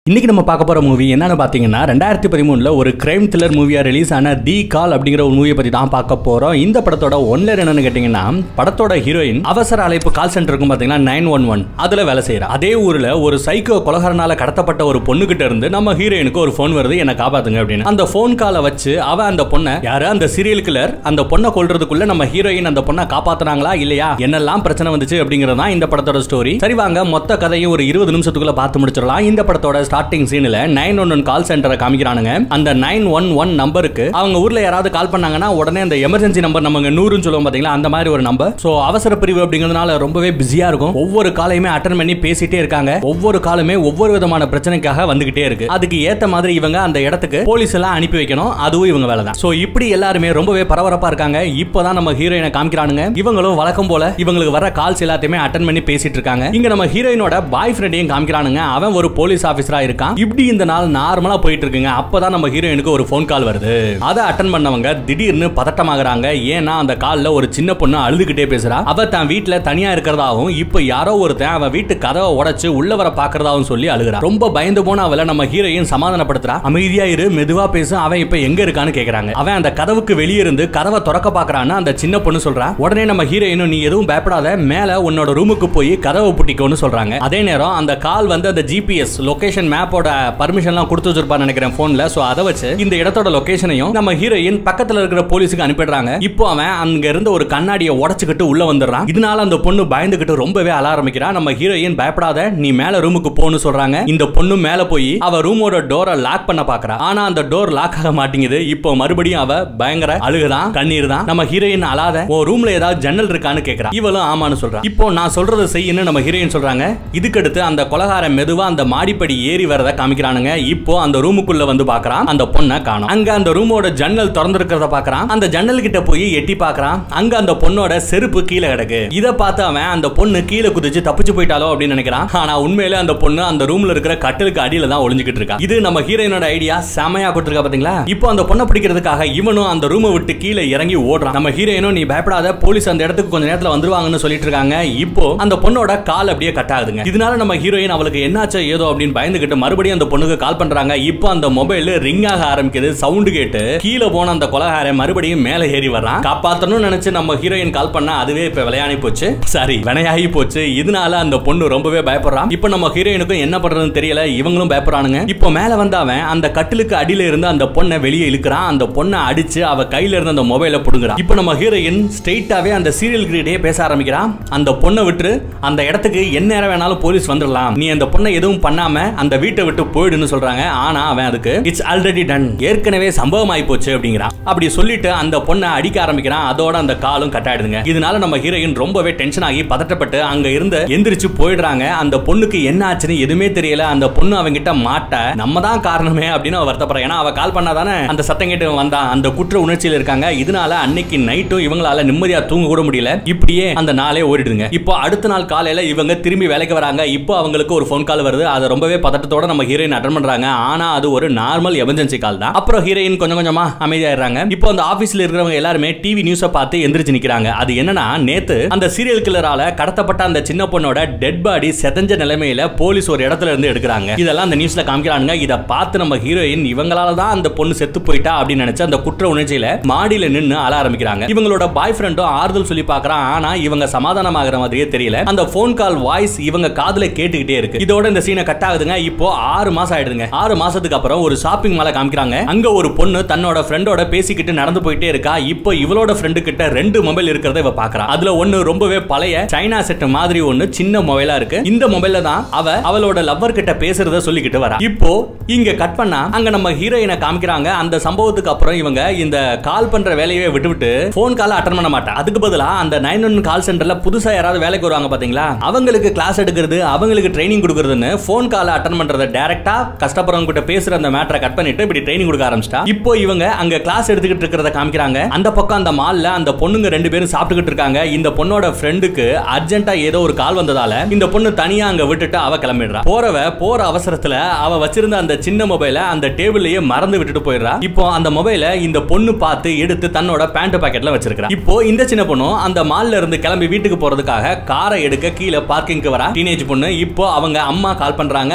இன்னைக்கு நம்ம பார்க்க போற மூவி என்னன்னு பாத்தீங்கன்னா ரெண்டாயிரத்தி பதிமூணுல ஒரு கிரைம் த்ரில்லர் மூவியா ரிலீஸ் ஆன தி கால் அப்படிங்கிற ஒரு மூவியை பத்தி தான் பார்க்க போறோம் இந்த படத்தோட ஒன்லர் என்னன்னு கேட்டீங்கன்னா படத்தோட ஹீரோயின் அவசர அழைப்பு கால் சென்டர் இருக்கும் பாத்தீங்கன்னா நைன் ஒன் ஒன் அதுல வேலை செய்யறா அதே ஊர்ல ஒரு சைக்கோ கொலகாரனால கடத்தப்பட்ட ஒரு பொண்ணு கிட்ட இருந்து நம்ம ஹீரோயினுக்கு ஒரு ஃபோன் வருது என்ன காப்பாத்துங்க அப்படின்னு அந்த ஃபோன் காலை வச்சு அவ அந்த பொண்ணை யாரு அந்த சீரியல் கில்லர் அந்த பொண்ணை கொல்றதுக்குள்ள நம்ம ஹீரோயின் அந்த பொண்ணை காப்பாத்துனாங்களா இல்லையா என்னெல்லாம் பிரச்சனை வந்துச்சு அப்படிங்கிறது தான் இந்த படத்தோட ஸ்டோரி சரி வாங்க மொத்த கதையும் ஒரு இருபது நிமிஷத்துக்குள்ள பார்த்து முடிச்சிடலாம் இந்த படத்தோட ஸ்டார்டிங் சீன்ல நைன் ஒன் ஒன் கால் சென்டரை காமிக்கிறானுங்க அந்த நைன் ஒன் ஒன் நம்பருக்கு அவங்க ஊர்ல யாராவது கால் பண்ணாங்கன்னா உடனே அந்த எமர்ஜென்சி நம்பர் நம்ம நூறுன்னு சொல்லுவோம் பாத்தீங்களா அந்த மாதிரி ஒரு நம்பர் சோ அவசர பிரிவு அப்படிங்கிறதுனால ரொம்பவே பிஸியா இருக்கும் ஒவ்வொரு காலையுமே அட்டன் பண்ணி பேசிட்டே இருக்காங்க ஒவ்வொரு காலுமே ஒவ்வொரு விதமான பிரச்சனைக்காக வந்துகிட்டே இருக்கு அதுக்கு ஏத்த மாதிரி இவங்க அந்த இடத்துக்கு போலீஸ் எல்லாம் அனுப்பி வைக்கணும் அதுவும் இவங்க வேலை தான் சோ இப்படி எல்லாருமே ரொம்பவே பரபரப்பா இருக்காங்க இப்போதான் நம்ம ஹீரோயினை காமிக்கிறானுங்க இவங்களும் வழக்கம் போல இவங்களுக்கு வர கால்ஸ் எல்லாத்தையுமே அட்டன் பண்ணி பேசிட்டு இருக்காங்க இங்க நம்ம ஹீரோயினோட பாய் ஃப்ரெண்டையும் காமிக்கிறானுங்க அவன் ஒரு போலீஸ் ஆபீசரா இருக்கான் இப்படி இந்த நாள் நார்மலா போயிட்டு இருக்குங்க அப்பதான் நம்ம ஹீரோயினுக்கு ஒரு ஃபோன் கால் வருது அதை அட்டன் பண்ணவங்க திடீர்னு பதட்டமாகறாங்க ஏன்னா அந்த கால்ல ஒரு சின்ன பொண்ணு அழுதுகிட்டே பேசுறா அவ தான் வீட்ல தனியா இருக்கிறதாவும் இப்போ யாரோ ஒருத்தன் அவ வீட்டு கதவை உடைச்சு உள்ள வர பாக்குறதாவும் சொல்லி அழுகுறா ரொம்ப பயந்து போன அவளை நம்ம ஹீரோயின் சமாதானப்படுத்துறா அமைதியா இரு மெதுவா பேசு அவன் இப்ப எங்க இருக்கான்னு கேக்குறாங்க அவன் அந்த கதவுக்கு வெளியே இருந்து கதவை திறக்க பாக்குறான்னு அந்த சின்ன பொண்ணு சொல்றா உடனே நம்ம ஹீரோயினும் நீ எதுவும் பயப்படாத மேல உன்னோட ரூமுக்கு போய் கதவை பூட்டிக்கோன்னு சொல்றாங்க அதே நேரம் அந்த கால் வந்து அந்த ஜிபிஎஸ் லொகேஷன் மேப்போட பர்மிஷன்லாம் கொடுத்து வச்சிருப்பான்னு நினைக்கிறேன் போன்ல சோ அதை வச்சு இந்த இடத்தோட லொகேஷனையும் நம்ம ஹீரோயின் பக்கத்துல இருக்கிற போலீஸுக்கு அனுப்பிடுறாங்க இப்போ அவன் அங்க இருந்து ஒரு கண்ணாடியை உடைச்சுக்கிட்டு உள்ள வந்துடுறான் இதனால அந்த பொண்ணு பயந்துகிட்டு ரொம்பவே அழ ஆரம்பிக்கிறா நம்ம ஹீரோயின் பயப்படாத நீ மேல ரூமுக்கு போன்னு சொல்றாங்க இந்த பொண்ணு மேல போய் அவ ரூமோட டோரை லாக் பண்ண பாக்குறா ஆனா அந்த டோர் லாக் ஆக மாட்டேங்குது இப்போ மறுபடியும் அவ பயங்கர அழுகுதான் கண்ணீர் தான் நம்ம ஹீரோயின் அழாத ஓ ரூம்ல ஏதாவது ஜன்னல் இருக்கான்னு கேக்குறா இவளும் ஆமான்னு சொல்றா இப்போ நான் சொல்றதை செய்யன்னு நம்ம ஹீரோயின் சொல்றாங்க இதுக்கடுத்து அந்த கொலகாரன் மெதுவா அந்த மாடிப்படி ஏறி வரத காமிக்கிறானுங்க இப்போ அந்த ரூமுக்குள்ள வந்து பாக்குறான் அந்த பொண்ணை காணும் அங்க அந்த ரூமோட ஜன்னல் திறந்திருக்கிறத பாக்குறான் அந்த ஜன்னல் கிட்ட போய் எட்டி பாக்குறான் அங்க அந்த பொண்ணோட செருப்பு கீழே கிடக்கு இத பார்த்து அவன் அந்த பொண்ணு கீழே குதிச்சு தப்பிச்சு போயிட்டாலோ அப்படின்னு நினைக்கிறான் ஆனா உண்மையிலே அந்த பொண்ணு அந்த ரூம்ல இருக்கிற கட்டிலுக்கு அடியில தான் ஒளிஞ்சுக்கிட்டு இருக்கா இது நம்ம ஹீரோயினோட ஐடியா செமையா கொடுத்துருக்கா பாத்தீங்களா இப்போ அந்த பொண்ணை பிடிக்கிறதுக்காக இவனும் அந்த ரூமை விட்டு கீழே இறங்கி ஓடுறான் நம்ம ஹீரோயினும் நீ பயப்படாத போலீஸ் அந்த இடத்துக்கு கொஞ்ச நேரத்துல வந்துருவாங்கன்னு சொல்லிட்டு இருக்காங்க இப்போ அந்த பொண்ணோட கால் அப்படியே கட் ஆகுதுங்க இதனால நம்ம ஹீரோயின் அவளுக்கு என்னாச்சோ ஏதோ அப்படின்னு பயந்துகிட்டு மறுபடியும் அந்த பொண்ணுக்கு கால் பண்றாங்க இப்போ அந்த மொபைல் ரிங் ஆக ஆரம்பிக்குது சவுண்ட் கேட்டு கீழே போன அந்த கொலகாரன் மறுபடியும் மேலே ஏறி வர்றான் காப்பாத்தணும்னு நினைச்சு நம்ம ஹீரோயின் கால் பண்ணா அதுவே இப்ப விளையாடி போச்சு சாரி வினையாகி போச்சு இதனால அந்த பொண்ணு ரொம்பவே பயப்படுறான் இப்போ நம்ம ஹீரோயினுக்கும் என்ன பண்றதுன்னு தெரியல இவங்களும் பயப்படுறானுங்க இப்போ மேல வந்து அவன் அந்த கட்டிலுக்கு அடியில இருந்து அந்த பொண்ணை வெளியே இழுக்கிறான் அந்த பொண்ணை அடிச்சு அவ கையில இருந்த அந்த மொபைலை புடுங்குறான் இப்போ நம்ம ஹீரோயின் ஸ்ட்ரெயிட்டாவே அந்த சீரியல் கிரீடையே பேச ஆரம்பிக்கிறான் அந்த பொண்ணை விட்டு அந்த இடத்துக்கு என்ன நேரம் வேணாலும் போலீஸ் வந்துடலாம் நீ அந்த பொண்ணை எதுவும் பண்ணாம அந்த வீட்டை விட்டு போயிடுன்னு சொல்றாங்க ஆனா அவன் அதுக்கு இட்ஸ் ஆல்ரெடி டன் ஏற்கனவே சம்பவம் ஆகி போச்சு அப்படிங்கிறான் அப்படி சொல்லிட்டு அந்த பொண்ணை அடிக்க ஆரம்பிக்கிறான் அதோட அந்த காலும் கட்டாயிடுதுங்க இதனால நம்ம ஹீரோயின் ரொம்பவே டென்ஷன் ஆகி பதட்டப்பட்டு அங்க இருந்து எந்திரிச்சு போயிடுறாங்க அந்த பொண்ணுக்கு என்ன ஆச்சுன்னு எதுவுமே தெரியல அந்த பொண்ணு அவங்க கிட்ட மாட்ட நம்ம தான் காரணமே அப்படின்னு அவ வருத்தப்படுறா ஏன்னா அவ கால் பண்ணாதானே அந்த சத்தம் கேட்டு வந்தான் அந்த குற்ற உணர்ச்சியில் இருக்காங்க இதனால அன்னைக்கு நைட்டும் இவங்களால நிம்மதியா தூங்க கூட முடியல இப்படியே அந்த நாளே ஓடிடுங்க இப்போ அடுத்த நாள் காலையில இவங்க திரும்பி வேலைக்கு வராங்க இப்போ அவங்களுக்கு ஒரு ஃபோன் கால் வருது அது ரொம்பவே பதட்டத்தோட நம்ம ஹீரோயின் அட்டன் பண்றாங்க ஆனா அது ஒரு நார்மல் எமர்ஜென்சி கால் தான் அப்புறம் ஹீரோயின் கொஞ்சம் கொஞ்சமா அமைதியாயிடுறாங்க இப்போ அந்த ஆபீஸ்ல இருக்கிறவங்க எல்லாருமே டிவி நியூஸை பார்த்து எந்திரிச்சு நிக்கிறாங்க அது என்னன்னா நேத்து அந்த சீரியல் கில்லரால கடத்தப்பட்ட அந்த சின்ன பொண்ணோட டெட் பாடி செதஞ்ச நிலைமையில போலீஸ் ஒரு இடத்துல இருந்து எடுக்கிறாங்க இதெல்லாம் அந்த நியூஸ்ல காமிக்கிறாங்க இத பார்த்து நம்ம ஹீரோயின் இவங்களால தான் அந்த பொண்ணு செத்து போயிட்டா அப்படின்னு நினைச்சு அந்த குற்ற உணர்ச்சியில மாடியில நின்னு அழ ஆரம்பிக்கிறாங்க இவங்களோட பாய் ஃப்ரெண்டும் ஆறுதல் சொல்லி பாக்குறான் ஆனா இவங்க சமாதானம் ஆகிற மாதிரியே தெரியல அந்த போன் கால் வாய்ஸ் இவங்க காதுல கேட்டுக்கிட்டே இருக்கு இதோட இந்த சீனை கட் ஆகுதுங்க இப்போ ஆறு மாசம் ஆயிடுதுங்க ஆறு மாசத்துக்கு அப்புறம் ஒரு ஷாப்பிங் மாலை காமிக்கிறாங்க அங்க ஒரு பொண்ணு தன்னோட ஃப்ரெண்டோட பேசிக்கிட்டு நடந்து போயிட்டே இருக்கா இப்போ இவளோட ஃப்ரெண்டு கிட்ட ரெண்டு மொபைல் இருக்கிறத இவ பாக்குறா அதுல ஒண்ணு ரொம்பவே பழைய சைனா செட் மாதிரி ஒண்ணு சின்ன மொபைலா இருக்கு இந்த மொபைல்ல தான் அவ அவளோட லவ்வர் கிட்ட பேசுறத சொல்லிக்கிட்டு வரா இப்போ இங்க கட் பண்ணா அங்க நம்ம ஹீரோயினை காமிக்கிறாங்க அந்த சம்பவத்துக்கு அப்புறம் இவங்க இந்த கால் பண்ற வேலையை விட்டுவிட்டு போன் கால அட்டன் பண்ண மாட்டா அதுக்கு பதிலா அந்த நைன் ஒன் கால் சென்டர்ல புதுசா யாராவது வேலைக்கு வருவாங்க பாத்தீங்களா அவங்களுக்கு கிளாஸ் எடுக்கிறது அவங்களுக்கு ட்ரைனிங் கொடுக்கறதுன்னு போன் கால அட்டன் பண்றத டைரக்டா கஷ்டப்படுறவங்க கிட்ட பேசுற அந்த மேட்டரை கட் பண்ணிட்டு இப்படி ட்ரைனிங் கொடுக்க ஆரம்பிச்சிட்டா இப்போ இவங்க அங்க கிளாஸ் எடுத்துக்கிட்டு இருக்கிறத காமிக்கிறாங்க அந்த பக்கம் அந்த மால்ல அந்த பொண்ணுங்க ரெண்டு பேரும் சாப்பிட்டுக்கிட்டு இருக்காங்க இந்த பொண்ணோட ஃப்ரெண்டுக்கு அர்ஜென்ட்டா ஏதோ ஒரு கால் வந்ததால இந்த பொண்ணு தனியா அங்க விட்டுட்டு அவ கிளம்பிடுறா போறவ போற அவசரத்துல அவ வச்சிருந்த அந்த சின்ன மொபைல அந்த டேபிள்லயே மறந்து விட்டுட்டு போயிடுறா இப்போ அந்த மொபைல இந்த பொண்ணு பார்த்து எடுத்து தன்னோட பேண்ட் பாக்கெட்ல வச்சிருக்கா இப்போ இந்த சின்ன பொண்ணும் அந்த மால்ல இருந்து கிளம்பி வீட்டுக்கு போறதுக்காக காரை எடுக்க கீழே பார்க்கிங்க்கு வரா டீனேஜ் பொண்ணு இப்போ அவங்க அம்மா கால் பண்றாங்க அவங்க கிட்ட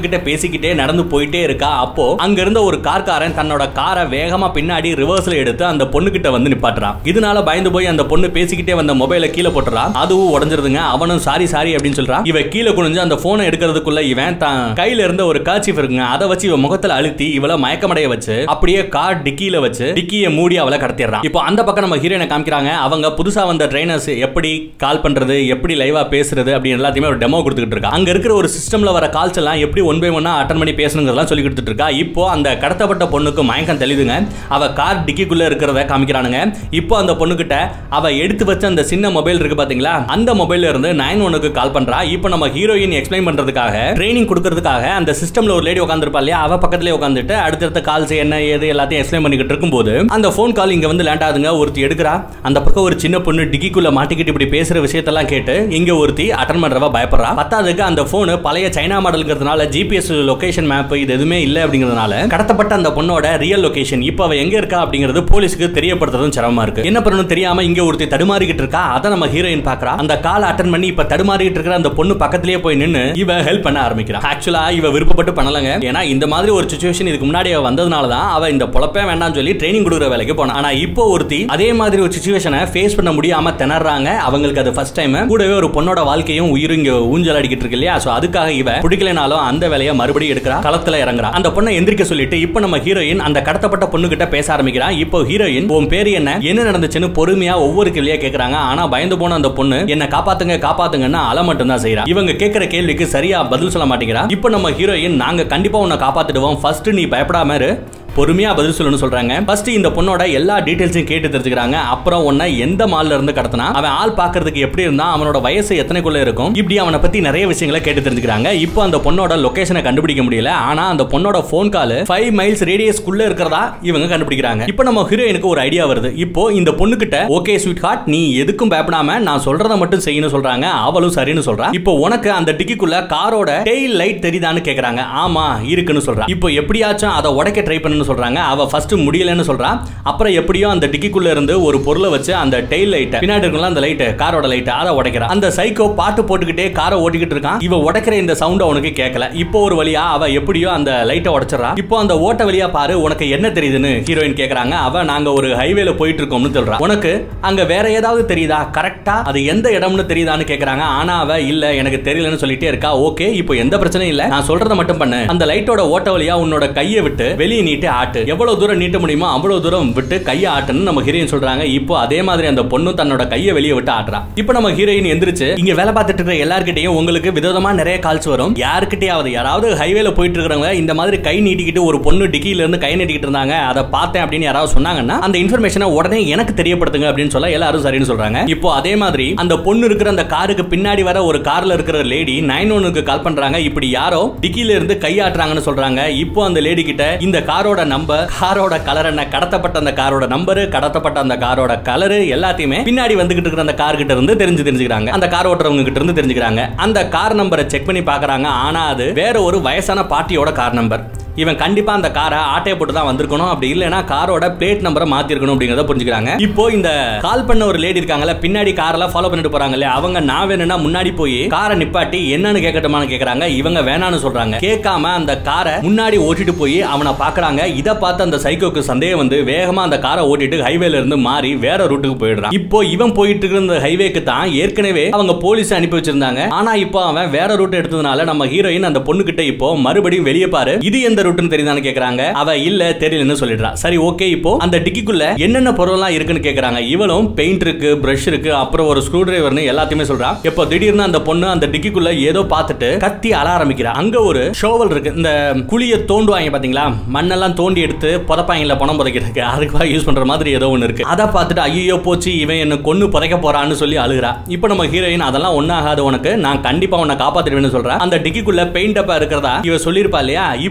கிட்ட பேசிக்கிட்டே நடந்து போயிட்டே இருக்கா அப்போ அங்க இருந்த ஒரு கார்காரன் தன்னோட காரை வேகமா பின்னாடி ரிவர்ஸ்ல எடுத்து அந்த பொண்ணு கிட்ட வந்து நிப்பாட்டுறான் இதனால பயந்து போய் அந்த பொண்ணு பேசிக்கிட்டே வந்த மொபைலை கீழே போட்டுறான் அதுவும் உடஞ்சிருதுங்க அவனும் சாரி சாரி அப்படின்னு சொல்றான் இவ கீழே குனிஞ்சு அந்த போனை எடுக்கிறதுக்குள்ள இவன் தான் கையில இருந்த ஒரு காட்சிப் இருக்குங்க அதை வச்சு இவ முகத்துல அழுத்தி இவள மயக்கமடைய வச்சு அப்படியே கார் டிக்கியில வச்சு டிக்கியை மூடி அவளை கடத்திடுறான் இப்போ அந்த பக்கம் நம்ம ஹீரோயினை காமிக்கிறாங்க அவங்க புதுசா வந்த ட்ரைனர்ஸ் எப்படி கால் பண்றது எப்படி லைவா பேசுறது அப்படின்னு எல்லாத்தையுமே ஒரு டெமோ கொடுத்துட்டு இருக்கா அங்க இருக்கிற ஒரு சிஸ்டம்ல வர கால்ஸ் எல்லாம் எப்படி ஒன் பை ஒன்னா அட்டன் பண்ணி பேசணுங்கிறதெல்லாம் சொல்லி கொடுத்துட்டு இருக்கா இப்போ அந்த கடத்தப்பட்ட பொண்ணுக்கு மயக்கம் தெளிதுங்க அவ கார் டிக்கிக்குள்ள இருக்கிறத காமிக்கிறானுங்க இப்போ அந்த பொண்ணுகிட்ட அவ எடுத்து வச்ச அந்த சின்ன மொபைல் இருக்கு பாத்தீங்களா அந்த மொபைல்ல இருந்து நைன் ஒனுக்கு கால் பண்றா இப்போ நம்ம ஹீரோயின் எக்ஸ்பிளைன் பண்றதுக்காக ட்ரைனிங் கொடுக்கறதுக்காக அந்த சிஸ்டம்ல ஒரு லேடி உட்காந்துருப்பா இல்லையா அவ பக்கத்துல உட்காந்துட்டு அடுத்தடுத்த கால்ஸ் என்ன ஏது எல்லாத்தையும் எக்ஸ்பிளைன் பண்ணிக்கிட்டு இருக்கும்போது அந்த ஃபோன் கால் இங்க வந்து லேண்ட் ஆகுதுங்க ஒருத்தி எடுக்கிறா அந்த பக்கம் ஒரு சின்ன பொண்ணு டிக்கிக்குள்ள மாட்டிக்கிட்டு இப்படி பேசுற விஷயத்தெல்லாம் கேட்டு இங்க ஒருத்தி அட்டன் பண்றவ பயப்படுறா பத்தாவதுக்கு அந்த போன் பழைய சைனா மாடல்ங்கிறதுனால ஜிபிஎஸ் லொகேஷன் மேப் இது எதுவுமே இல்ல அப்படிங்கிறதுனால கடத்தப்பட்ட அந்த பொண்ணோட ரியல் லொகேஷன் இப்போ அவ எங்க இருக்கா அப்படிங்கிறது போலீஸ்க்கு தெரியப்படுத்துறதும் சிரமமா இருக்கு என்ன பண்ணணும் தெரியாம இங்க ஒருத்தி தடுமாறிக்கிட்டு இருக்கா அதை நம்ம ஹீரோயின் பாக்குறா அந்த கால் அட்டன் பண்ணி இப்ப தடுமாறிட்டு இருக்கிற அந்த பொண்ணு பக்கத்திலேயே போய் நின்னு இவ ஹெல்ப் பண்ண ஆரம்பிக்கிறா ஆக்சுவலா இவ விருப்பப்பட்டு பண்ணலங்க ஏன்னா இந்த மாதிரி ஒரு சுச்சுவேஷன் இதுக்கு முன்னாடி அவ வந்ததுனால தான் அவ இந்த பொழப்பே வேண்டாம்னு சொல்லி ட்ரைனிங் கொடுக்குற வேலைக்கு போனா ஆனா இப்போ ஒருத்தி அதே மாதிரி ஒரு சுச்சுவேஷனை ஃபேஸ் பண்ண முடியாம திணறாங்க அவங்களுக்கு அது ஃபர்ஸ்ட் டைம் கூடவே ஒரு பொண்ணோட வாழ்க்கையும் உயிரும் இங்க ஊஞ்சல் அடிக்கிட்டு இருக்கு இல்லையா சோ அதுக்காக இவ பிடிக்கலனாலும் அந்த வேலையை மறுபடியும் எடுக்கிறா களத்துல இறங்குறா அந்த பொண்ணை எந்திரிக்க சொல்லிட்டு இப்போ நம்ம ஹீரோயின் அந்த கடத்தப்பட்ட பொண்ணு கிட்ட பேச ஆரம்பிக்கிறா இப்போ ஹீரோயின் உன் பேர் என்ன என்ன நடந்துச்சுன்னு பொறுமையா ஒவ்வொரு கேள்வியா கேக்குறாங்க ஆனா பயந்து போன அந்த பொண்ணு என்ன காப்பாத்துங்க காப்பாத்துங்கன்னு அல மட்டும் தான் செய்யறா இவங்க கேட்கிற கேள்விக்கு சரியா பதில் சொல்ல மாட்டேங்கிறா இப்போ நம்ம ஹீரோயின் நாங்க கண்டிப்பா உன்னை காப்பாத்திடுவோம் ஃபர்ஸ்ட் நீ பயப்படாம இரு பொறுமையா பதில் சொல்லணும்னு சொல்றாங்க ஃபர்ஸ்ட் இந்த பொண்ணோட எல்லா டீடைல்ஸையும் கேட்டு தெரிஞ்சுக்கிறாங்க அப்புறம் உன்னை எந்த மால்ல இருந்து கடத்தினா அவன் ஆள் பாக்குறதுக்கு எப்படி இருந்தா அவனோட வயசு எத்தனைக்குள்ள இருக்கும் இப்படி அவனை பத்தி நிறைய விஷயங்களை கேட்டு தெரிஞ்சுக்கிறாங்க இப்போ அந்த பொண்ணோட லொகேஷனை கண்டுபிடிக்க முடியல ஆனா அந்த பொண்ணோட போன் கால் ஃபைவ் மைல்ஸ் ரேடியஸ்க்குள்ள இருக்கிறதா இவங்க கண்டுபிடிக்கிறாங்க இப்போ நம்ம ஹீரோயினுக்கு ஒரு ஐடியா வருது இப்போ இந்த பொண்ணுகிட்ட ஓகே ஸ்வீட் ஹார்ட் நீ எதுக்கும் பயப்படாம நான் சொல்றத மட்டும் செய்யணும் சொல்றாங்க அவளும் சரின்னு சொல்றா இப்போ உனக்கு அந்த டிக்கிக்குள்ள காரோட டெயில் லைட் தெரியுதான்னு கேக்குறாங்க ஆமா இருக்குன்னு சொல்றா இப்போ எப்படியாச்சும் அதை உடைக்க ட்ரை பண்ணு சொல்றாங்க அவ ஃபர்ஸ்ட் முடியலன்னு சொல்றா அப்புறம் எப்படியோ அந்த டிக்கிக்குள்ள இருந்து ஒரு பொருளை வச்சு அந்த டெயில் லைட்டை பின்னாடி இருக்கும்ல அந்த லைட் காரோட லைட் அதை உடைக்கிறா அந்த சைக்கோ பாட்டு போட்டுக்கிட்டே காரை ஓட்டிக்கிட்டு இருக்கான் இவ உடைக்கிற இந்த சவுண்ட் அவனுக்கு கேட்கல இப்போ ஒரு வழியா அவ எப்படியோ அந்த லைட்டை உடைச்சிடறா இப்போ அந்த ஓட்ட வழியா பாரு உனக்கு என்ன தெரியுதுன்னு ஹீரோயின் கேக்குறாங்க அவ நாங்க ஒரு ஹைவேல போயிட்டு இருக்கோம்னு சொல்றா உனக்கு அங்க வேற ஏதாவது தெரியுதா கரெக்டா அது எந்த இடம்னு தெரியுதான்னு கேக்குறாங்க ஆனா அவ இல்ல எனக்கு தெரியலன்னு சொல்லிட்டே இருக்கா ஓகே இப்போ எந்த பிரச்சனையும் இல்ல நான் சொல்றத மட்டும் பண்ணு அந்த லைட்டோட ஓட்ட வழியா உன்னோட கையை விட்டு வெளியே நீட்டு ஆட்டு எவ்வளவு தூரம் நீட்ட முடியுமோ அவ்வளவு தூரம் விட்டு கையை ஆட்டுன்னு நம்ம ஹீரோயின் சொல்றாங்க இப்போ அதே மாதிரி அந்த பொண்ணு தன்னோட கையை வெளியே விட்டு ஆட்டுறா இப்போ நம்ம ஹீரோயின் எந்திரிச்சு இங்க வேலை பார்த்துட்டு இருக்கிற எல்லார்கிட்டயும் உங்களுக்கு விதவிதமா நிறைய கால்ஸ் வரும் யாருக்கிட்டயாவது யாராவது ஹைவேல போயிட்டு இருக்கிறவங்க இந்த மாதிரி கை நீட்டிக்கிட்டு ஒரு பொண்ணு டிக்கில இருந்து கை நீட்டிக்கிட்டு இருந்தாங்க அதை பார்த்தேன் அப்படின்னு யாராவது சொன்னாங்கன்னா அந்த இன்ஃபர்மேஷனை உடனே எனக்கு தெரியப்படுத்துங்க அப்படின்னு சொல்ல எல்லாரும் சரின்னு சொல்றாங்க இப்போ அதே மாதிரி அந்த பொண்ணு இருக்கிற அந்த காருக்கு பின்னாடி வர ஒரு கார்ல இருக்கிற லேடி நைன் ஒனுக்கு கால் பண்றாங்க இப்படி யாரோ டிக்கில இருந்து கையாட்டுறாங்கன்னு சொல்றாங்க இப்போ அந்த லேடி கிட்ட இந்த காரோட நம்பர் காரோட கலர் என்ன கடத்தப்பட்ட அந்த காரோட நம்பர் கடத்தப்பட்ட அந்த காரோட கலர் எல்லாத்தையுமே பின்னாடி வந்துகிட்டு இருக்கிற அந்த கார் கிட்ட இருந்து தெரிஞ்சு தெரிஞ்சுக்கிறாங்க அந்த கார் ஓட்டுறவங்க கிட்ட இருந்து தெரிஞ்சுக்கிறாங்க அந்த கார் நம்பரை செக் பண்ணி பாக்குறாங்க ஆனா அது வேற ஒரு வயசான பார்ட்டியோட கார் நம்பர் இவன் கண்டிப்பா அந்த காரை ஆட்டையை போட்டு தான் வந்திருக்கணும் அப்படி இல்லைன்னா காரோட பிளேட் நம்பரை மாத்திருக்கணும் அப்படிங்கறத புரிஞ்சுக்கிறாங்க இப்போ இந்த கால் பண்ண ஒரு லேடி இருக்காங்கல்ல பின்னாடி காரெல்லாம் ஃபாலோ பண்ணிட்டு போறாங்க இல்லையா அவங்க நான் வேணும்னா முன்னாடி போய் காரை நிப்பாட்டி என்னன்னு கேட்கட்டுமான்னு கேக்குறாங்க இவங்க வேணான்னு சொல்றாங்க கேட்காம அந்த காரை முன்னாடி ஓட்டிட்டு போய் அவனை பாக்குறாங்க இதை பார்த்து அந்த சைக்கோக்கு சந்தேகம் வந்து வேகமா அந்த காரை ஓட்டிட்டு ஹைவேல இருந்து மாறி வேற ரூட்டுக்கு போயிடுறான் இப்போ இவன் போயிட்டு இருக்கிற இந்த ஹைவேக்கு தான் ஏற்கனவே அவங்க போலீஸ் அனுப்பி வச்சிருந்தாங்க ஆனா இப்போ அவன் வேற ரூட் எடுத்ததுனால நம்ம ஹீரோயின் அந்த பொண்ணு கிட்ட இப்போ மறுபடியும் வெளியே பாரு இது எந்த ரூட்னு தெரியுதான்னு கேக்குறாங்க அவ இல்ல தெரியலன்னு சொல்லிடுறா சரி ஓகே இப்போ அந்த டிக்கிக்குள்ள என்னென்ன பொருள்லாம் இருக்குன்னு கேக்குறாங்க இவளும் பெயிண்ட் இருக்கு பிரஷ் இருக்கு அப்புறம் ஒரு ஸ்க்ரூ டிரைவர்னு எல்லாத்தையுமே சொல்றா இப்போ திடீர்னு அந்த பொண்ணு அந்த டிக்கிக்குள்ள ஏதோ பார்த்துட்டு கத்தி அழ ஆரம்பிக்கிறா அங்க ஒரு ஷோவல் இருக்கு இந்த குழிய தோண்டுவாங்க பாத்தீங்களா மண்ணெல்லாம் தோண்டி எடுத்து புதைப்பாங்கல்ல பணம் புதைக்கிறதுக்கு அதுக்காக யூஸ் பண்ற மாதிரி ஏதோ ஒன்று இருக்கு அதை பார்த்துட்டு ஐயோ போச்சு இவன் என்ன கொன்னு புதைக்க போறான்னு சொல்லி அழுகிறா இப்போ நம்ம ஹீரோயின் அதெல்லாம் ஒன்னாகாது உனக்கு நான் கண்டிப்பா உன்னை காப்பாத்திடுவேன்னு சொல்றேன் அந்த டிக்கிக்குள்ள பெயிண்ட் அப்பா இருக்கிறதா இவ சொல்லியிருப்பா இல்லையா இப்போ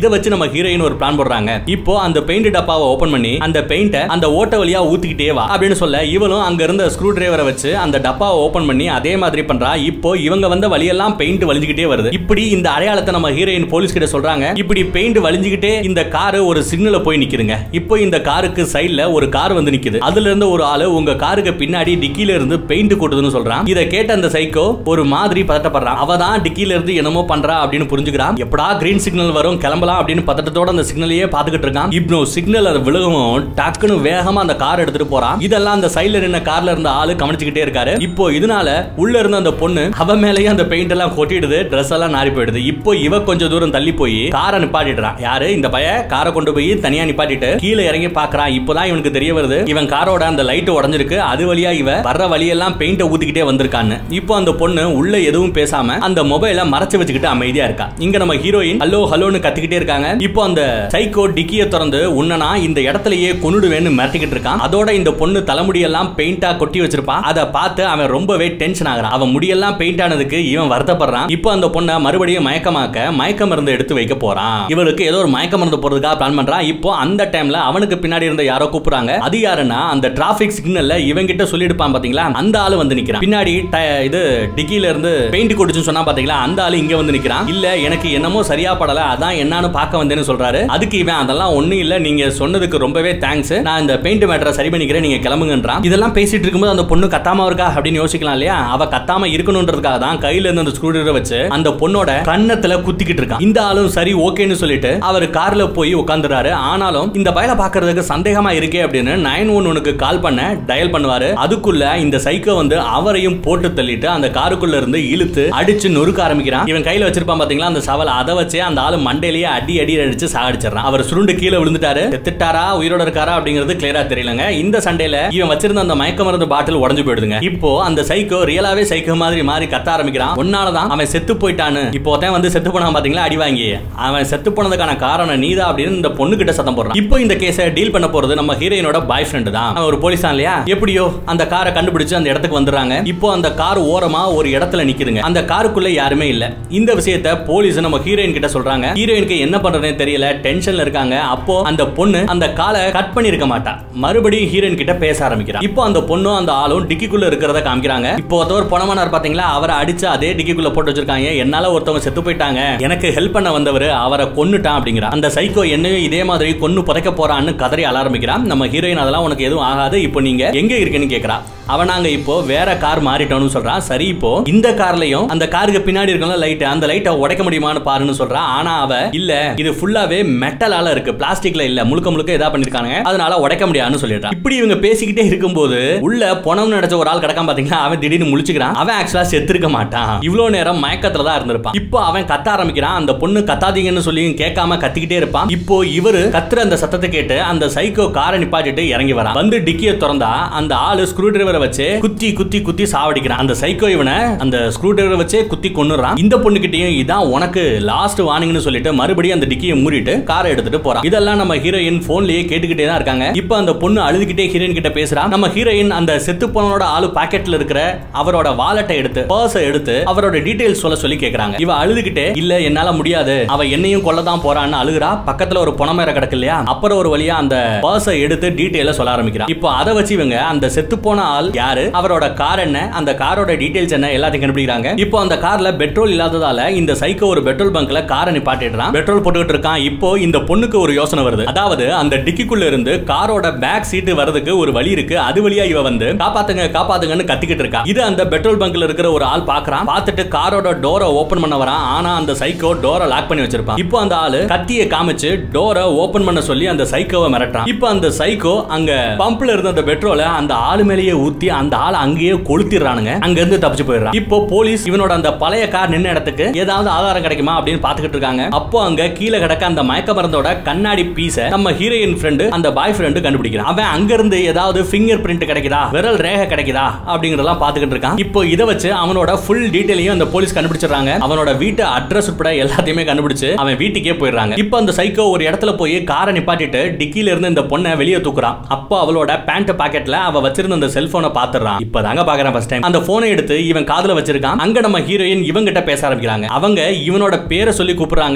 இதை வச்சு நம்ம ஹீரோயின் ஒரு பிளான் போடுறாங்க இப்போ அந்த பெயிண்ட் டப்பாவை ஓபன் பண்ணி அந்த பெயிண்ட அந்த ஓட்ட வழியா ஊத்திக்கிட்டே வா அப்படின்னு சொல்ல இவளும் அங்க இருந்த ஸ்க்ரூ டிரைவரை வச்சு அந்த டப்பாவை ஓபன் பண்ணி அதே மாதிரி பண்றா இப்போ இவங்க வந்த வழியெல்லாம் பெயிண்ட் வலிஞ்சுக்கிட்டே வருது இப்படி இந்த அடையாளத்தை நம்ம ஹீரோயின் போலீஸ் கிட்ட சொல்றாங்க இப்படி பெயிண்ட் வலிஞ்சுக்கிட்டே இந்த காரு ஒரு சிக்னல்ல போய் நிக்குதுங்க இப்போ இந்த காருக்கு சைடுல ஒரு கார் வந்து நிக்குது அதுல இருந்து ஒரு ஆளு உங்க காருக்கு பின்னாடி டிக்கில இருந்து பெயிண்ட் கொட்டுதுன்னு சொல்றான் இதை கேட்ட அந்த சைக்கோ ஒரு மாதிரி பதட்டப்படுறான் அவ தான் டிக்கில இருந்து என்னமோ பண்றா அப்படின்னு புரிஞ்சுக்கிறான் எப்படா கிரீன் சிக்னல் வரும் கிளம்பலாம் அப்படின்னு பதட்டத்தோட அந்த சிக்னலையே பாத்துக்கிட்டு இருக்கான் இப்போ சிக்னல் அது விழுகவும் டக்குன்னு வேகமா அந்த கார் எடுத்துட்டு போறான் இதெல்லாம் அந்த சைடுல நின்ன கார்ல இருந்த ஆளு கவனிச்சுக்கிட்டே இருக்காரு இப்போ இதனால உள்ள இருந்த அந்த பொண்ணு அவ மேலேயே அந்த பெயிண்ட் எல்லாம் கொட்டிடுது ட்ரெஸ் எல்லாம் நாரி போயிடுது இப்போ இவ கொஞ்சம் தூரம் தள்ளி போய் காரை நிப்பாட்டிடுறான் யாரு இந்த பைய காரை கொண்டு போய் தனியா நிப்பாட்டிட்டு கீழே இறங்கி பாக்குறான் இப்பதான் இவனுக்கு தெரிய வருது இவன் காரோட அந்த லைட் உடஞ்சிருக்கு அது வழியா இவ வர்ற வழியெல்லாம் பெயிண்ட ஊத்திக்கிட்டே வந்திருக்கான்னு இப்போ அந்த பொண்ணு உள்ள எதுவும் பேசாம அந்த மொபைலை மறைச்சு வச்சுக்கிட்டு அமைதியா இருக்கா இங்க நம்ம ஹீரோயின் ஹலோ ஹலோன்னு கத்திக்கிட்டே இருக்காங்க இப்போ அந்த சைக்கோ டிக்கிய திறந்து உன்னனா இந்த இடத்துலயே கொன்னுடுவேன்னு மிரட்டிக்கிட்டு இருக்கான் அதோட இந்த பொண்ணு தலைமுடியெல்லாம் பெயிண்டா கொட்டி வச்சிருப்பான் அதை பார்த்து அவன் ரொம்பவே டென்ஷன் ஆகுறான் அவன் முடியெல்லாம் பெயிண்ட் ஆனதுக்கு இவன் வருத்தப்படுறான் இப்போ அந்த பொண்ணை மறுபடியும் மயக்கமாக்க மயக்க மருந்து எடுத்து வைக்க போறான் இவளுக்கு ஏதோ ஒரு மயக்க மருந்து போறதுக்காக பிளான் பண்றான் இப்போ அந்த டைம்ல அவனுக்கு பின்னாடி இருந்த யாரோ கூப்பிடுறாங்க அது யாருன்னா அந்த டிராபிக் சிக்னல்ல இவன் கிட்ட சொல்லிடுப்பான் பாத்தீங்களா அந்த ஆளு வந்து நிக்கிறான் பின்னாடி ட- இது டிக்கில இருந்து பெயிண்ட் கொட்டுச்சுன்னு சொன்னா பாத்தீங்களா அந்த ஆளு இங்க வந்து நிக்கிறான் இல்ல எனக்கு என்னமோ சரியா படல அதான் என்னன்னு பார்க்க வந்தேன்னு சொல்றாரு அதுக்கு இவன் அதெல்லாம் ஒண்ணும் இல்ல நீங்க சொன்னதுக்கு ரொம்பவே தேங்க்ஸ் நான் இந்த பெயிண்ட் மேட்டரை சரி பண்ணிக்கிறேன் நீங்க கிளம்புங்கன்றான் இதெல்லாம் பேசிட்டு இருக்கும்போது அந்த பொண்ணு கத்தாம இருக்கா அப்படின்னு யோசிக்கலாம் இல்லையா அவ கத்தாம இருக்கணும்ன்றதுக்காக தான் கையில இருந்து அந்த ஸ்க்ரூ வச்சு அந்த பொண்ணோட கன்னத்துல குத்திக்கிட்டு இருக்கான் இந்த ஆளும் சரி ஓகேன்னு சொல்லிட்டு அவர் கார்ல போய் உட்காந்துறாரு ஆனாலும் இந்த பயலை பாக்குறதுக்கு சந்தேகமா இருக்கே அப்படின்னு நைன் ஒன் ஒனுக்கு கால் பண்ண டயல் பண்ணுவாரு அதுக்குள்ள இந்த சைக்கோ வந்து அவரையும் போட்டு தள்ளிட்டு அந்த காருக்குள்ள இருந்து இழுத்து அடிச்சு நொறுக்க ஆரம்பிக்கிறான் இவன் கையில வச்சிருப்பான் பாத்தீங்களா அந்த சவல் அதை வச்சு அந்த ஆளு மண்டையிலேயே அடி அடி அடிச்சு சாகடிச்சிடறான் அவர் சுருண்டு கீழே விழுந்துட்டாரு செத்துட்டாரா உயிரோட இருக்காரா அப்படிங்கிறது கிளியரா தெரியலங்க இந்த சண்டையில இவன் வச்சிருந்த அந்த மயக்க மருந்து பாட்டில் உடஞ்சு போயிடுதுங்க இப்போ அந்த சைக்கோ ரியலாவே சைக்கோ மாதிரி மாறி கத்த ஆரம்பிக்கிறான் ஒன்னாலதான் அவன் செத்து போயிட்டான்னு இப்போ தான் வந்து செத்து போனான் பாத்தீங்களா அடி வாங்கி அவன் செத்து போனதுக்கான காரணம் நீதான் அப்படின்னு இந்த பொண்ணு கிட்ட சத்தம் போடுறான் இப்போ இந்த கேஸை டீல் பண்ண போறது நம்ம ஹீரோயினோட பாய் ஃப்ரெண்ட் தான் அவன் ஒரு போலீஸ் தான் இல்லையா எப்படியோ அந்த காரை கண்டுபிடிச்சு அந்த இடத்துக்கு வந்துடுறாங்க இப்போ அந்த கார் ஓரமா ஒரு இடத்துல நிக்குதுங்க அந்த காருக்குள்ள யாருமே இல்ல இந்த விஷயத்த போலீஸ் நம்ம ஹீரோயின் கிட்ட சொல்றாங்க ஹீரோயினுக்கு என்ன பண்றதுன்னு தெரியல டென்ஷன்ல இருக்காங்க அப்போ அந்த பொண்ணு அந்த காலை கட் பண்ணிருக்க மாட்டா மறுபடியும் ஹீரோயின் கிட்ட பேச ஆரம்பிக்கிறா இப்போ அந்த பொண்ணும் அந்த ஆளும் டிக்கிக்குள்ள இருக்கிறத காமிக்கிறாங்க இப்போ ஒருத்தவர் பணமானார் பாத்தீங்களா அவரை அடிச்சு அதே டிக்கிக்குள்ள போட்டு வச்சிருக்காங்க என்னால ஒருத்தவங்க செத்து போயிட்டாங்க எனக்கு ஹெல்ப் பண்ண வந்தவர் அவரை கொன்னுட்டான் அப்படிங்கிறா அந்த சைக்கோ என்னையும் இதே மாதிரி கொன்னு புதைக்க போறான்னு கதறி அழ ஆரம்பிக்கிறான் நம்ம ஹீரோயின் அதெல்லாம் உனக்கு எதுவும் ஆகாது இப்போ நீங்க எங்க இருக்கேன்னு கேக்குறா அவன் நாங்க இப்போ வேற கார் மாறிட்டோம்னு சொல்றான் சரி இப்போ இந்த கார்லயும் அந்த காருக்கு பின்னாடி இருக்கல லைட் அந்த லைட்டை உடைக்க முடியுமான்னு பாருன்னு சொல்றான் ஆனா அவ இல்ல இது ஃபுல்லாவே மெட்டலால இருக்கு பிளாஸ்டிக்ல இல்ல முழுக்க முழுக்க இதா பண்ணிருக்காங்க அதனால உடைக்க முடியாதுன்னு சொல்லிடுறான் இப்படி இவங்க பேசிக்கிட்டே இருக்கும்போது உள்ள பணம் நினைச்ச ஒரு ஆள் கிடக்காம பாத்தீங்களா அவன் திடீர்னு முழிச்சுக்கிறான் அவன் ஆக்சுவலா செத்துருக்க மாட்டான் இவ்வளவு நேரம் மயக்கத்துல தான் இருந்திருப்பான் இப்போ அவன் கத்த ஆரம்பிக்கிறான் அந்த பொண்ணு கத்தாதீங்கன்னு சொல்லி கேட்காம கத்திக்கிட்டே இருப்பான் இப்போ இவரு கத்துற அந்த சத்தத்தை கேட்டு அந்த சைக்கோ காரை நிப்பாட்டிட்டு இறங்கி வரான் வந்து டிக்கிய திறந்தா அந்த ஆளு ஸ்க்ரூ டிரைவரை வச்சு குத்தி குத்தி குத்தி சாவடிக்கிறான் அந்த சைக்கோ இவனை அந்த ஸ்க்ரூ டிரைவரை வச்சே குத்தி கொன்னுறான் இந்த பொண்ணுகிட்டயும் இதான் உனக்கு லாஸ்ட் வார்னிங்னு சொல்லிட்டு மறுபடியும் அந்த டிக்கியை மூடிட்டு காரை எடுத்துட்டு போறான் இதெல்லாம் நம்ம ஹீரோயின் போன்லயே கேட்டுக்கிட்டே தான் இருக்காங்க இப்போ அந்த பொண்ணு அழுதுகிட்டே ஹீரோயின் கிட்ட பேசுறா நம்ம ஹீரோயின் அந்த செத்து போனோட ஆளு பாக்கெட்ல இருக்கிற அவரோட வாலெட்டை எடுத்து பர்ஸை எடுத்து அவரோட டீடைல்ஸ் சொல்ல சொல்லி கேக்குறாங்க இவ அழுதுகிட்டே இல்ல என்னால முடியாது அவ என்னையும் கொல்ல தான் போறான்னு அழுகுறா பக்கத்துல ஒரு புனமேர கிடக்கு இல்லையா அப்புறம் ஒரு வழியா அந்த பர்ஸை எடுத்து டீடைல சொல்ல ஆரம்பிக்கிறா இப்போ அதை வச்சு இவங்க அந்த செத்து போன ஆள் யாரு அவரோட கார் என்ன அந்த காரோட டீடைல்ஸ் என்ன எல்லாத்தையும் கண்டுபிடிக்கிறாங்க இப்போ அந்த கார்ல பெட்ரோல் இல்லாததால இந்த சைக்கோ ஒரு பெட்ரோல் பங்க்ல காரை நிப்பாட்டிடுறான் பெட்ரோல் போட்டுக்கிட்டு இருக்கான் இப்போ இந்த பொண்ணுக்கு ஒரு யோசனை வருது அதாவது அந்த டிக்கிக்குள்ள இருந்து காரோட பேக் சீட்டு வரதுக்கு ஒரு வழி இருக்கு அது வழியா இவ வந்து காப்பாத்துங்க காப்பாத்துங்கன்னு கத்திக்கிட்டு இருக்கா இது அந்த பெட்ரோல் பங்க்ல இருக்கிற ஒரு ஆள் பாக்குறான் பார்த்துட்டு காரோட டோரை ஓபன் பண்ண வரான் ஆனா அந்த சைக்கோ டோரை லாக் பண்ணி வச்சிருப்பான் இப்போ அந்த ஆளு கத்தியை காமிச்சு டோரை ஓபன் பண்ண சொல்லி அந்த சைக்கோவை மிரட்டுறான் இப்போ அந்த சைக்கோ அங்க பம்ப்ல இருந்த அந்த பெட்ரோலை அந்த ஆளு மேலேயே ஊத்தி அந்த ஆளை அங்கேயே கொளுத்திடுறானுங்க அங்க இருந்து தப்பிச்சு போயிடுறான் இப்போ போலீஸ் இவனோட அந்த பழைய கார் நின்ன இடத்துக்கு ஏதாவது ஆதாரம் கிடைக்குமா அப்படின்னு பாத்துக்கிட்டு இருக்காங்க அப்போ அங்க கீழே கிடக்க அந்த மயக்க மருந்தோட கண்ணாடி பீஸ நம்ம ஹீரோயின் ஃப்ரெண்டு அந்த பாய் ஃப்ரெண்டு கண்டுபிடிக்கிறான் அவன் அங்க இருந்து ஏதாவது ஃபிங்கர் பிரிண்ட் கிடைக்குதா விரல் ரேகை கிடைக்குதா அப்படிங்கறதெல்லாம் பாத்துக்கிட்டு இருக்கான் இப்போ இதை வச்சு அவனோட ஃபுல் டீடைலையும் அந்த போலீஸ் கண்டுபிடிச்சிடுறாங்க அவனோட வீட்டு அட்ரஸ் உட்பட எல்லாத்தையுமே கண்டுபிடிச்சு அவன் வீட்டுக்கே போயிடுறாங்க இப்போ அந்த சைக்கோ ஒரு இடத்துல போய் காரை நிப்பாட்டிட்டு டிக்கில இருந்து இந்த பொண்ணை வெளியே தூக்குறான் அப்போ அவளோட பேண்ட் பாக்கெட்ல அவ வச்சிருந்த அந்த செல்போனை பாத்துறான் இப்பதாங்க பாக்குறேன் ஃபர்ஸ்ட் டைம் அந்த போனை எடுத்து இவன் காதுல வச்சிருக்கான் அங்க நம்ம ஹீரோயின் இவங்கிட்ட பேச ஆரம்பிக்கிறாங்க அவங்க இவனோட பேரை சொல்லி கூப்பிடுறாங்க இவன்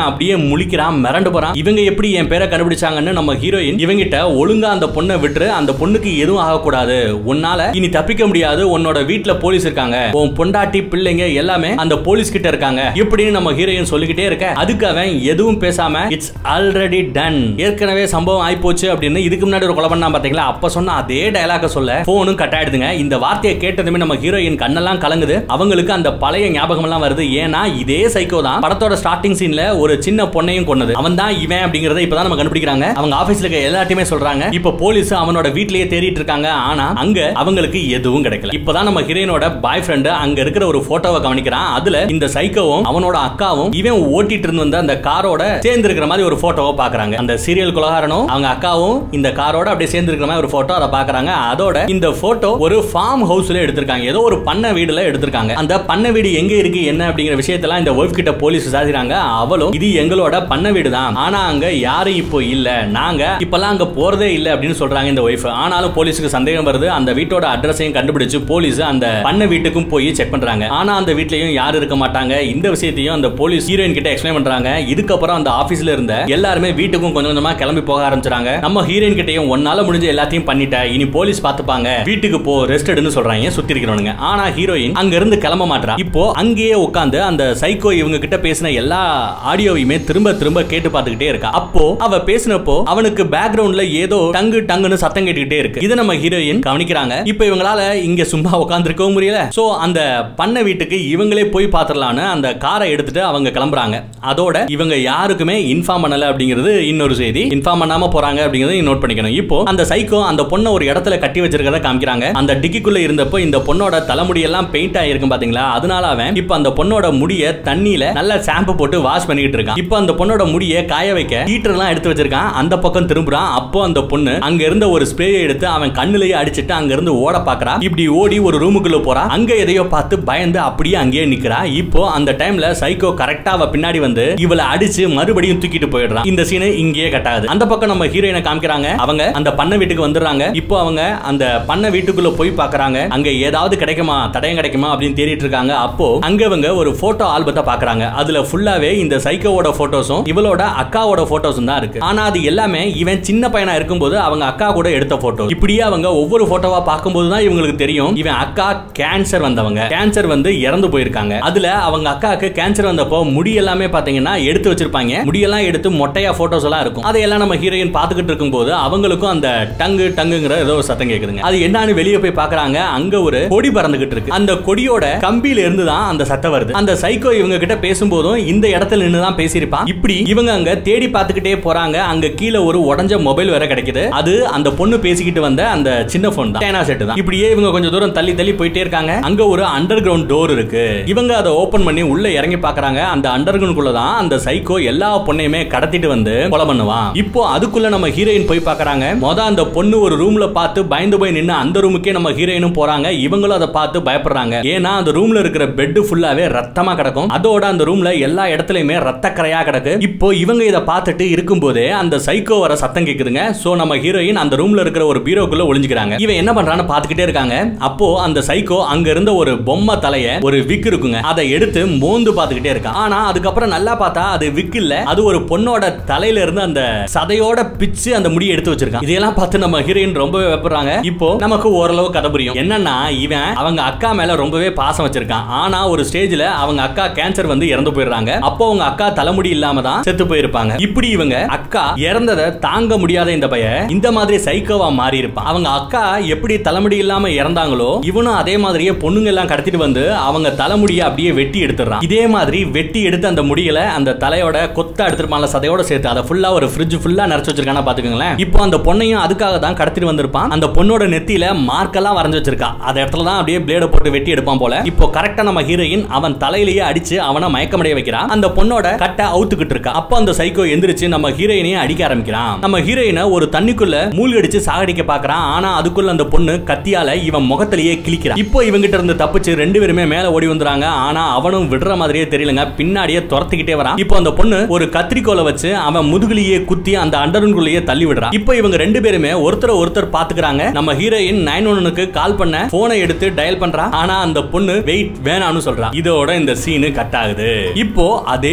அப்படியே முழிக்கிறான் மிரண்டு போறான் இவங்க எப்படி என் பேரை கண்டுபிடிச்சாங்கன்னு நம்ம ஹீரோயின் இவங்கிட்ட ஒழுங்கா அந்த பொண்ணை விட்டுரு அந்த பொண்ணுக்கு எதுவும் ஆகக்கூடாது உன்னால இனி தப்பிக்க முடியாது உன்னோட வீட்ல போலீஸ் இருக்காங்க உன் பொண்டாட்டி பிள்ளைங்க எல்லாமே அந்த போலீஸ் கிட்ட இருக்காங்க இப்படின்னு நம்ம ஹீரோயின் சொல்லிக்கிட்டே இருக்க அதுக்கு அவன் எதுவும் பேசாம இட்ஸ் ஆல்ரெடி டன் ஏற்கனவே சம்பவம் ஆயிப்போச்சு அப்படின்னு இதுக்கு முன்னாடி ஒரு கொலை பண்ணா பாத்தீங்களா அப்ப சொன்ன அதே டயலாக சொல்ல போனும் கட் ஆயிடுதுங்க இந்த வார்த்தையை கேட்டதுமே நம்ம ஹீரோயின் கண்ணெல்லாம் கலங்குது அவங்களுக்கு அந்த பழைய ஞாபகம் எல்லாம் வருது ஏன்னா இதே சைக்கோ தான் படத்தோட ஸ்டார்டிங் சீன்ல ஒரு சின்ன பொண்ணையும் கொன்னது அவன் தான் இவன் அப்படிங்கறத இப்பதான் நம்ம கண்டுபிடிக்கிறாங்க அவங்க ஆபீஸ்ல இருக்க எல்லாத்தையுமே சொல்றாங்க இப்ப போலீஸ் அவனோட வீட்லயே தேடிட்டு இருக்காங்க ஆனா அங்க அவங்களுக்கு எதுவும் கிடைக்கல இப்பதான் நம்ம ஹீரோயினோட பாய் ஃப்ரெண்ட் அங்க இருக்கிற ஒரு போட்டோவை கவனிக்கிறான் அதுல இந்த சைக்கோவும் அவனோட அக்காவும் இவன் ஓட்டிட்டு இருந்து வந்த அந்த காரோட சேர்ந்து இருக்கிற மாதிரி ஒரு போட்டோவை பாக்குறாங்க அந்த சீரியல் குலகாரனும் அவங்க அக்காவும் இந்த காரோட அப்படியே சேர்ந்து இருக்கிற மாதிரி ஒரு போட்டோ அதை பாக்குறாங்க அதோட இந்த போட்டோ ஒரு ஃபார்ம் ஹவுஸ்ல எடுத்திருக்காங்க ஏதோ ஒரு பண்ணை வீடுல எடுத்திருக்காங்க அந்த பண்ணை வீடு எங்க இருக்கு என்ன அப்படிங்கிற விஷயத்தெல்லாம் இந்த ஒய்ஃப் கிட்ட போலீஸ் விசாரிக்கிறாங்க அவளும் இது எங்களோட பண்ணை வீடு தான் ஆனா அங்க யாரும் இப்போ இல்ல நாங்க இப்பெல்லாம் அங்க போறதே இல்ல அப்படின்னு சொல்றாங்க இந்த ஒய்ஃப் ஆனாலும் போலீஸுக்கு சந்தேகம் வருது அந்த வீட்டோட அட்ரஸையும் கண்டுபிடிச்சு போலீஸ் அந்த பண்ணை வீட்டுக்கும் போய் செக் பண்றாங்க ஆனா அந்த வீட்லயும் யாரும் இருக்க மாட்டாங்க இந்த விஷயத்தையும் அந்த போலீஸ் ஹீரோயின் கிட்ட எக்ஸ்பிளைன் பண்றாங்க இதுக்கப்புறம் அந்த ஆபீஸ்ல இருந்த எல்லாருமே வீட்டுக்கும் கொஞ்சம் கொஞ்சமா கிளம்பி போக ஆரம்பிச்சாங்க நம்ம ஹீரோயின் கிட்டயும் ஒன்னால முடிஞ்ச எல்லாத்தையும் பண்ணிட்ட இனி போலீஸ் பாத்துப்பாங்க வீட்டுக்கு போ ரெஸ்ட் எடுன்னு சொல்றாங்க சுத்தி இருக்கிறவனுங்க ஆனா ஹீரோயின் அங்க இருந்து கிளம்ப மாட்டா இப்போ அங்கேயே உட்கார்ந்து அந்த சைக்கோ இவங்க கிட்ட பேசின எல்லா ஆடியோவையுமே திரும்ப திரும்ப கேட்டு பார்த்துக்கிட்டே இருக்கா அப்போ அவ பேசினப்போ அவனுக்கு பேக்ரவுண்ட்ல ஏதோ டங்கு டங்குன்னு சத்தம் கேட்டுக்கிட்டே இருக்கு இதை நம்ம ஹீரோயின் கவனிக்கிறாங்க இப்போ இவங்களால இங்க சும்மா உட்காந்துருக்கவும் முடியல சோ அந்த பண்ண வீட்டுக்கு இவங்களே போய் பாத்திரலான்னு அந்த காரை எடுத்துட்டு அவங்க கிளம்புறாங்க அதோட இவங்க யாருக்குமே இன்ஃபார்ம் பண்ணல அப்படிங்கிறது இன்னொரு செய்தி இன்ஃபார்ம் பண்ணாம போறாங்க அப்படிங்கறத நோட் பண்ணிக்கணும் இப்போ அந்த சைக்கோ அந்த பொண்ணை ஒரு இடத்துல கட்டி வச்சிருக்கத காமிக்கிறாங்க அந்த டிக்கிக்குள்ள இருந்தப்போ இந்த பொண்ணோட தலைமுடி எல்லாம் பெயிண்ட் ஆயிருக்கும் பாத்தீங்களா அதனால அவன் இப்போ அந்த பொண்ணோட முடிய தண்ணியில நல்ல ஷாம்பு போட்டு வாஷ் பண்ணிட்டு இருக்கான் இப்போ அந்த பொண்ணோட முடிய காய வைக்க ஹீட்டர் எல்லாம் எடுத்து வச்சிருக்கான் அந்த பக்கம் திரும்புறான் அப்போ அந்த பொண்ணு அங்க இருந்த ஒரு ஸ்ப்ரே எடுத்து அவன் கண்ணுலயே அடிச்சிட்டு அங்க இருந்து ஓட பாக்குறா இப்படி ஓடி ஒரு ரூமுக்குள்ள போறா அங்க எதையோ பார்த்து பயந்து அப்படியே அங்கேயே நிக்கிறா இப்போ அந்த டைம்ல சைக்கோ கரெக்டா அவ பின்னாடி வந்து இவளை அடிச்சு மறுபடியும் தூக்கிட்டு போயிடுறான் இந்த சீனு இங்கேயே கட்டாது அந்த பக்கம் நம்ம ஹீரோயினை காமிக்கிறாங்க அவங்க அந்த பண்ண வீட்டுக்கு வந்துடுறாங்க இப்போ அவங்க அந்த பண்ண வீட்டுக்குள்ள போய் பாக்குறாங்க அங்க ஏதாவது கிடைக்குமா தடயம் கிடைக்குமா அப்படின்னு தேடிட்டு இருக்காங்க அப்போ அங்க இவங்க ஒரு போட்டோ ஆல்பத்தை பாக்குறாங்க அதுல ஃபுல்லாவே இந்த சைக்கோவோட போட்டோஸும் இவளோட அக்காவோட போட்டோஸும் தான் இருக்கு ஆனா அது எல்லாமே இவன் சின்ன பையனா இருக்கும்போது அவங்க அக்கா கூட எடுத்த போட்டோ இப்படியே அவங்க ஒவ்வொரு போட்டோவா பார்க்கும்போது தான் இவங்களுக்கு தெரியும் இவன் அக்கா கேன்சர் வந்தவங்க கேன்சர் வந்து இறந்து போயிருக்காங்க அதுல அவங்க அக்காவுக்கு கேன்சர் வந்தப்போ முடி எல்லாமே பாத்தீங்கன்னா எடுத்து வச்சிருப்பாங்க முடியெல்லாம் எடுத்து மொட்டையா போட்டோஸ் எல்லாம் இருக்கும் அதையெல்லாம் நம்ம ஹீரோயின் பாத்துக்கிட்டு இருக்கும்போது அவங்களுக்கும் அந்த டங்கு டங்குங்கிற ஏதோ ஒரு சத்தம் கேக்குதுங்க அது என்னன்னு வெளியே போய் பாக்குறாங்க அங்க ஒரு கொடி பறந்துகிட்டு இருக்கு அந்த கொடியோட கம்பியில இருந்து தான் அந்த சத்தம் வருது அந்த சைக்கோ இவங்க கிட்ட பேசும்போதும் இந்த இடத்துல நின்று தான் பேசியிருப்பான் இப்படி இவங்க அங்க தேடி பார்த்துக்கிட்டே போறாங்க அங்க கீழே ஒரு உடஞ்ச மொபைல் வேற கிடைக்குது அது அந்த பொண்ணு பேசிக்கிட்டு வந்த அந்த சின்ன போன் தான் சைனா செட் தான் இப்படியே இவங்க கொஞ்சம் தூரம் தள்ளி தள்ளி போயிட்டே இருக்காங்க அங்க ஒரு அண்டர் கிரவுண்ட் டோர் இருக்கு இவங்க அதை ஓபன் பண்ணி உள்ள இறங்கி பாக்குறாங்க அந்த அண்டர் கிரவுண்ட் தான் அந்த சைக்கோ எல்லா பொண்ணையுமே கடத்திட்டு வந்து கொலை பண்ணுவான் இப்போ அதுக்குள்ள நம்ம ஹீரோயின் போய் பாக்குறாங்க மொத அந்த பொண்ணு ஒரு ரூம்ல பார்த்து பயந்து போய் நின்னு அந்த ரூமுக்கே நம்ம ஹீரோயினும் போறாங்க இவங்களும் அதை பார்த்து பயப்படுறாங்க ஏன்னா அந்த ரூம்ல இருக்கிற பெட் ஃபுல்லாவே ரத்தமா கிடக்கும் அதோட அந்த ரூம்ல எல்லா இடத்துலயுமே ரத்த கரையா கிடக்கு இப்போ இவங்க இதை பார்த்துட்டு இருக்கும்போதே அந்த சைக்கோ வர சத்தம் கேக்குதுங்க சோ நம்ம ஹீரோயின் அந்த ரூம்ல இருக்கிற ஒரு பீரோக்குள்ள ஒளிஞ்சுக்கிறாங்க இவன் என்ன பண்றான்னு பாத்துக்கிட்டே இருக்காங்க அப்போ அந்த சைக்கோ அங்க இருந்த ஒரு பொம்மை தலைய ஒரு விக் இருக்குங்க அதை எடுத்து மோந்து பாத்துக்கிட்டே இருக்கான் ஆனா அதுக்கப்புறம் நல்லா பார்த்தா அது விக் இல்ல அது ஒரு பொண்ணோட தலையில இருந்து அந்த சதையோட பிச்சு அந்த முடியை எடுத்து வச்சிருக்கான் இதையெல்லாம் பார்த்து நம்ம ஹீரோயின் ரொம்ப வெப்படுறாங்க இப்போ நமக்கு ஓரளவு கதை புரியும் என்னன்னா இவன் அவங்க அக்கா மேல ரொம்பவே பாசம் வச்சிருக்கான் ஆனா ஒரு ஸ்டேஜ்ல அவங்க அக்கா கேன்சர் வந்து இறந்து போயிடுறாங்க அப்போ அவங்க அக்கா தலைமுடி இல்லாம தான் செத்து போயிருப்பாங்க இப்படி இவங்க அக்கா இறந்ததை தாங்க முடியாத இந்த பையன் இந்த மாதிரி சைக்கோவா மாறி இருப்பான் அவங்க அக்கா எப்படி தலைமுடி இல்லாம இறந்தாங்களோ இவனும் அதே மாதிரியே பொண்ணுங்க எல்லாம் கடத்திட்டு வந்து அவங்க தலைமுடியை அப்படியே வெட்டி எடுத்துறான் இதே மாதிரி வெட்டி எடுத்து அந்த முடியல அந்த தலையோட கொத்த எடுத்துருப்பான்ல சதையோட சேர்த்து அதை ஃபுல்லா ஒரு ஃப்ரிட்ஜ் ஃபுல்லா நிறைச்சு வச்சிருக்கானா பாத்துக்கோங்களேன் இப்போ அந்த பொண்ணையும் அதுக்காக தான் கடத்திட்டு வந்திருப்பான் அந்த பொண்ணோட நெத்தியில மார்க்கெல்லாம் வரைஞ்சு வச்சிருக்கா அந்த இடத்துல தான் அப்படியே பிளேட போட்டு வெட்டி எடுப்பான் போல இப்போ கரெக்டா நம்ம ஹீரோயின் அவன் தலையிலேயே அடிச்சு அவனை மயக்கமடைய வைக்கிறான் அந்த பொண்ணோட கட்டை அவுத்துக்கிட்டு இருக்கா அப்போ அந்த சைக்கோ எந்திரிச்சு நம்ம ஹீரோயினையும் அடிக்க ஆரம்பிக்கிறான் நம்ம ஹீரோயினை ஒரு தண்ணிக்குள்ள மூழ்கடிச்சு சாகடிக்க பாக்குறான் ஆனா அதுக்குள்ள அந்த பொண்ணு கத்தியால இவன் முகத்திலேயே கிழிக்கிறான் இப்போ இவங்கிட்ட இருந்து தப்பிச்சு ரெண்டு பேருமே மேல ஓடி வந்துறாங்க ஆனா அவனும் விடுற மாதிரியே தெரியலங்க பின்னாடியே துரத்திக்கிட்டே வரான் இப்போ அந்த பொண்ணு ஒரு கத்திரிக்கோலை வச்சு அவன் முதுகுலயே குத்தி அந்த அண்டருக்குள்ளேயே தள்ளி விடுறான் இப்போ இவங்க ரெண்டு பேருமே ஒருத்தர் ஒருத்தர் பாத்துக்கிறாங்க நம்ம ஹீரோயின் நைன் ஒன்னுக்கு கால் பண்ண போனை எடுத்து டயல் பண்றா ஆனா அந்த பொண்ணு வெயிட் வேணாம்னு சொல்றா இதோட இந்த சீனு கட் ஆகுது இப்போ அதே அண்டர்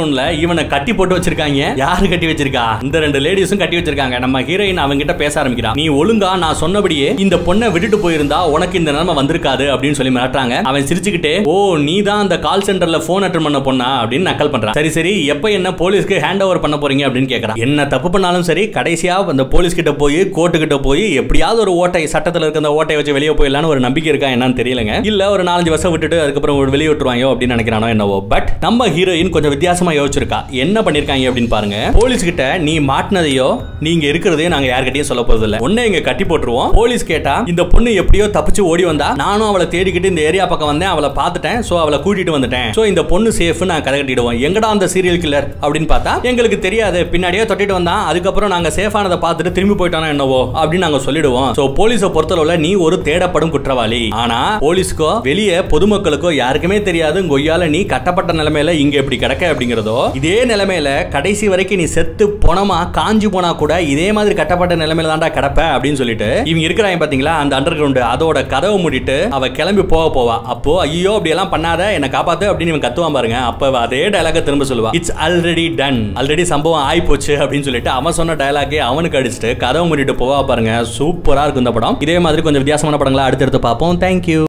கிரவுண்ட்ல இவனை கட்டி போட்டு வச்சிருக்காங்க யாரு கட்டி வச்சிருக்கா இந்த ரெண்டு லேடிஸும் கட்டி வச்சிருக்காங்க நம்ம ஹீரோயின் அவங்க கிட்ட பேச ஆரம்பிக்கிறா நீ ஒழுங்கா நான் சொன்னபடியே இந்த பொண்ணை விட்டுட்டு போயிருந்தா உனக்கு இந்த நிலைமை வந்திருக்காது அப்படின்னு சொல்லி மிரட்டுறாங்க அவன் சிரிச்சுக்கிட்டே ஓ நீ தான் அந்த கால் சென்டர்ல போன் அட்டன் பண்ண பொண்ணா அப்படின்னு நக்கல் பண்றான் சரி சரி எப்ப என்ன போலீஸ்க்கு ஹேண்ட் ஓவர் பண்ண போறீங்க அப்படின்னு கேக்குறான் என்ன தப்பு பண்ணாலும் சரி கடைசியா அந்த போலீஸ் கிட்ட போய் கோர்ட்டு கிட்ட போய் எப்படியாவது ஒரு ஓட்டை சட்டத்துல இருக்க அந்த ஓட்டை வச்சு வெளியே போயிடலாம்னு ஒரு நம்பிக்கை இருக்கா என்னன்னு தெரியலங்க இல்ல ஒரு நாலஞ்சு வருஷம் விட்டுட்டு அதுக்கப்புறம் ஒரு வெளியே விட்டுருவாங்க அப்படின்னு நினைக்கிறானோ என்னவோ பட் நம்ம ஹீரோயின் கொஞ்சம் வித்தியாசமா யோசிச்சிருக்கா என்ன பண்ணிருக்காங்க அப்படின்னு பாருங்க போலீஸ் கிட்ட நீ மாட்டினதையோ நீங்க இருக்கிறதையோ நாங்க யார்கிட்டயும் சொல்ல போறது இல்ல ஒண்ணே இங்க கட்டி போட்டுருவோம் போலீஸ் கேட்டா இந்த பொண்ணு எப்படியோ தப்பிச்சு ஓடி வந்தா நானும் அவளை தேடிக்கிட்டு இந்த ஏரியா பக்கம் வந்தேன் அவளை பார்த்துட்டேன் சோ அவளை கூட்டிட்டு வந்துட்டேன் சோ இந்த பொண்ணு சேஃப் நான் கதை கட்டிடுவோம் எங்கடா அந்த சீரியல் கில்லர் அப்படின்னு பார்த்தா எங்களுக்கு தெரியாது பின்னாடியே தொட்டிட்டு வந்தான் அதுக்கப்புறம் நாங்க சேஃப் ஆனதை பார்த்துட்டு திரும்பி போயிட்டானோ என்னவோ அப்படின்னு நாங்க சொல்லிடுவோம் சோ போலீஸை பொறுத்தளவுல நீ ஒரு தேடப்படும் குற்றவாளி ஆனா போலீஸ்க்கோ வெளியே பொதுமக்களுக்கோ யாருக்குமே தெரியாது கொய்யால நீ கட்டப்பட்ட நிலைமையில இங்க எப்படி கிடக்க அப்படிங்கிறதோ இதே நிலைமையில கடைசி வரைக்கும் நீ செத்து போனமா காஞ்சி போனா கூட இதே மாதிரி கட்டப்பட்ட நிலைமையில தான்டா கிடப்ப அப்படின்னு சொல்லிட்டு இவங்க இருக்கிறாங்க பாத்தீங்களா அந்த அண்டர் கிரவுண்ட் அதோட கதவை மூடிட்டு அவ கிளம்பி போக போவா அப்போ ஐயோ அப்படி எல்லாம் பண்ணாத என்ன காப்பாத்து அப்படின்னு இவன் கத்துவான் பாருங்க அப்ப அவ அதே டயலாக திரும்ப சொல்லுவா இட்ஸ் ஆல்ரெடி டன் ஆல்ரெடி சம்பவம் ஆயி போச்சு அப்படின்னு சொல்லிட்டு அவன் சொன்ன டயலாகே அவனுக்கு அடிச்சுட்டு கதவை மூடிட்டு போவா பாருங்க சூப்பரா இருக்கும் இந்த படம் இதே மாதிரி கொஞ்சம் வித்தியாசமான படங்களா அடுத்தடுத்து பார்ப்போம் தேங்க்யூ